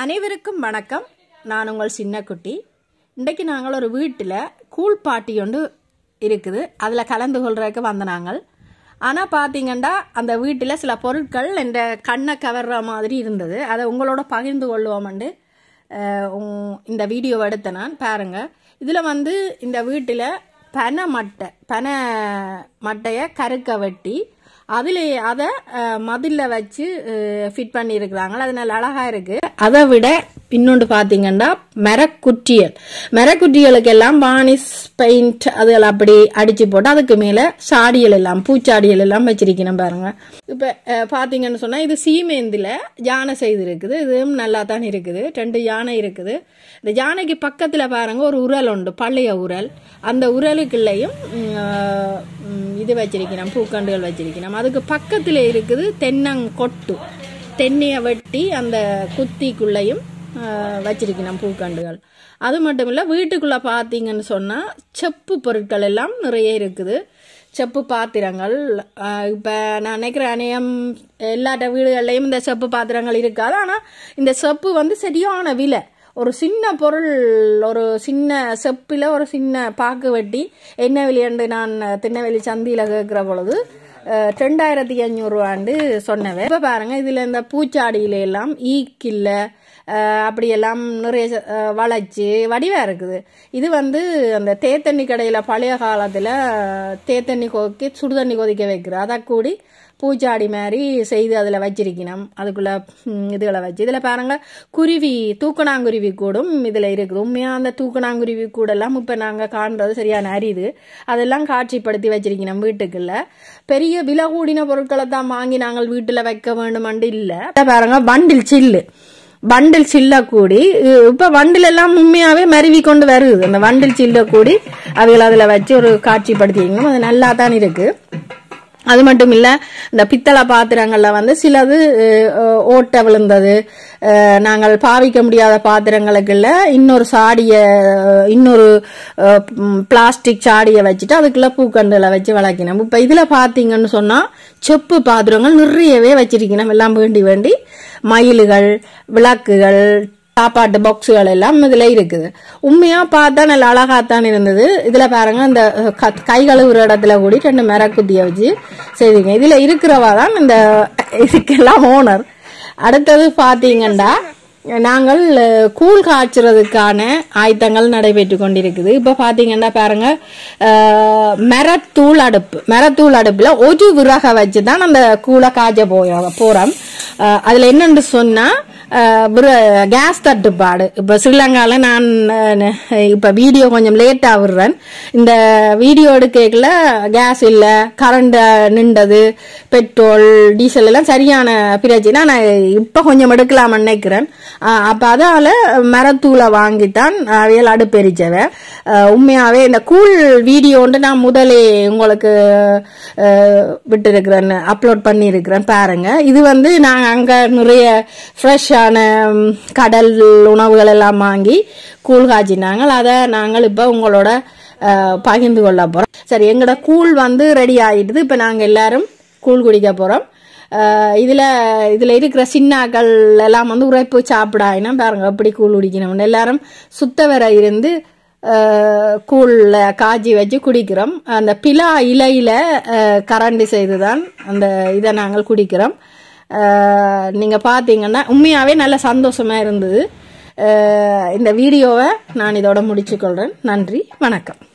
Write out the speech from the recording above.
அனைவருக்கும் வணக்கம் நான் உங்கள் சின்னக்குட்டி இன்றைக்கு நாங்கள் ஒரு வீட்டில் கூழ் பாட்டி ஒன்று இருக்குது அதில் கலந்து கொள்றதுக்கு வந்த நாங்கள் ஆனால் பார்த்தீங்கன்னா அந்த வீட்டில் சில பொருட்கள் என்ற கண்ணை கவர்ற மாதிரி இருந்தது அதை உங்களோட பகிர்ந்து கொள்வோம்ண்டு அஹ், உம், இந்த வீடியோவை எடுத்த நான் பாருங்க இதில் வந்து இந்த வீட்டில் பனை மட்டை பனை மட்டையை கருக்க வெட்டி அதில் அதை மதிலில் வச்சு ஃபிட் பண்ணியிருக்கிறாங்க அது நல்ல அழகாக இருக்குது அதை விட இன்னொன்று பார்த்தீங்கன்னா மரக்குற்றியல் மரக்குற்றியலுக்கு எல்லாம் வானிஸ் பெயிண்ட் அதுகள் அப்படி அடிச்சு போட்டு அதுக்கு மேலே சாடியல் எல்லாம் பூச்சாடியல் எல்லாம் வச்சிருக்கணும் பாருங்க இப்போ பார்த்தீங்கன்னு சொன்னால் இது சீமேந்தில் யானை செய்திருக்குது இதுவும் நல்லா தான் இருக்குது ரெண்டு யானை இருக்குது இந்த யானைக்கு பக்கத்தில் பாருங்க ஒரு உரல் உண்டு பழைய உரல் அந்த உரலுக்குள்ளேயும் ம், ஆஹ், ம், இது வச்சிருக்கிறோம் பூக்கண்டுகள் வச்சிருக்கிறோம் அதுக்கு பக்கத்தில் இருக்குது தென்னங்கொட்டு தென்னையை வெட்டி அந்த குத்திக்குள்ளேயும் ஆஹ், வச்சிருக்கிறோம் பூக்கண்டுகள் அது மட்டும் இல்லை வீட்டுக்குள்ளே பார்த்தீங்கன்னு சொன்னால் செப்பு பொருட்கள் எல்லாம் நிறைய இருக்குது செப்பு பாத்திரங்கள் இப்போ நான் நினைக்கிறேன் அநேகம் எல்லாட்ட வீடுகள்லையும் இந்த செப்பு பாத்திரங்கள் இருக்காது ஆனால் இந்த செப்பு வந்து சரியான விலை ஒரு சின்ன பொருள் ஒரு சின்ன செப்பில் ஒரு சின்ன பாக்கு வெட்டி என்ன விலையண்டு நான் திருநெல்வேலி சந்தியில் கேட்குற பொழுது அஹ், ரெண்டாயிரத்தி அஞ்சூறுவாண்டு சொன்னவன் இப்போ பாருங்க இதில் இந்த பூச்சாடியில எல்லாம் ஈக்கில்ல அஹ், அப்படியெல்லாம் நிறைய அஹ், வளைச்சு வடிவாக இருக்குது இது வந்து அந்த தேத்தண்ணி கடையில் பழைய காலத்தில் தேத்தண்ணி கொக்கி சுடுதண்ணி கொதிக்க வைக்கிற அதை கூடி பூச்சாடி மாதிரி செய்து அதில் வச்சிருக்கணும் அதுக்குள்ளே இதுகளை வச்சு இதில் பாருங்க குருவி தூக்கணாங்குருவி கூடும் இதில் இருக்குது உண்மையாக அந்த தூக்கணாங்குருவி கூடெல்லாம் இப்போ நாங்கள் காண்றது சரியான அரிது அதெல்லாம் காட்சிப்படுத்தி வச்சிருக்கணும் வீட்டுக்குள்ள பெரிய விலை கூடின பொருட்களை தான் வாங்கி நாங்கள் வீட்டில் வைக்க வேண்டுமெண்டு இல்லை பாருங்க பண்டில் சில்லு வண்டில் சில்ல கூடி இ- இப்ப வண்டில் எல்லாம் உண்மையாவே மருவி கொண்டு வருது அந்த வண்டில் சில்ல கூடி அவைகளை அதுல வச்சு ஒரு காட்சிப்படுத்திக்கணும் அது நல்லா தான் இருக்கு அது மட்டும் இல்ல இந்த பித்தளை பாத்திரங்கள்ல வந்து சிலது அஹ், ஓட்டை விழுந்தது அஹ், நாங்கள் பாவிக்க முடியாத பாத்திரங்களுக்குள்ள இன்னொரு சாடிய அஹ், இன்னொரு பிளாஸ்டிக் சாடியை வச்சுட்டு அதுக்குள்ள பூக்கண்டுகளை வச்சு வளர்க்கணும் இப்ப இதுல பாத்தீங்கன்னு சொன்னா செப்பு பாத்திரங்கள் நிறையவே வச்சிருக்கணும் எல்லாம் வேண்டி வேண்டி மயில்கள் விளக்குகள் சாப்பாட்டு பாக்ஸுகள் எல்லாம் இதுல இருக்குது உண்மையா பார்த்தா நல்ல அழகாத்தான் இருந்தது இதுல பாருங்க இந்த அஹ், க- கை கழுவுற இடத்துல கூடி ரெண்டு மரக்குத்திய வச்சு செய்வீங்க இதுல இருக்கிறவா தான் இந்த இதுக்கெல்லாம் ஓனர் அடுத்தது பாத்தீங்கன்னா நாங்கள் அஹ், கூழ் காய்ச்சறதுக்கான ஆயத்தங்கள் நடைபெற்று கொண்டிருக்குது இப்ப பாத்தீங்கன்னா பாருங்க அஹ், மரத்தூள் அடுப்பு மரத்தூள் அடுப்புல ஒரு விறக வச்சு தான் அந்த கூழை காய்ச்ச போய போறோம் அஹ், அதுல என்னன்னு சொன்னா அஹ், விற- கேஸ் தட்டுப்பாடு இப்ப ஸ்ரீலங்கால நான் அஹ், இப்ப வீடியோ கொஞ்சம் லேட்டா விடுறேன் இந்த வீடியோ எடுக்கல கேஸ் இல்ல கரண்ட் நின்றது பெட்ரோல் டீசல் எல்லாம் சரியான பிரச்சனை நான் இப்ப கொஞ்சம் எடுக்கலாம்னு நினைக்கிறேன் அஹ், அப்ப அதால மரத்தூளை வாங்கித்தான் அவையல் அடுப்பெரிச்சவ அஹ், உண்மையாவே இந்த கூழ் வீடியோன்ட்டு நான் முதலே உங்களுக்கு அஹ், விட்டிருக்கிறேன் அப்லோட் பண்ணியிருக்கிறேன் பாருங்க இது வந்து நாங்கள் அங்கே நிறைய ஃப்ரெஷ்ஷான கடல் உணவுகள் எல்லாம் வாங்கி கூழ் காய்ச்சினாங்க அதை நாங்கள் இப்போ உங்களோட அஹ், பகிர்ந்து கொள்ள போகிறோம் சரி எங்களோட கூழ் வந்து ரெடி ஆகிடுது இப்போ நாங்கள் எல்லாரும் கூழ் குடிக்க போகிறோம் இதில் இதில் இருக்கிற சின்னாக்கள் எல்லாம் வந்து உரைப்பு சாப்பிடாயினா பாருங்க எப்படி கூழ் குடிக்கணும்னு எல்லாரும் சுத்த வர இருந்து அஹ், கூழ்ல காய்ச்சி வச்சு குடிக்கிறோம் அந்த பிலா இலையில அஹ், கரண்டி செய்துதான் அந்த இதை நாங்கள் குடிக்கிறோம் அஹ், நீங்க பார்த்தீங்கன்னா உண்மையாவே நல்ல சந்தோஷமா இருந்தது அஹ், இந்த வீடியோவை நான் இதோட முடிச்சுக்கொள்றேன் நன்றி வணக்கம்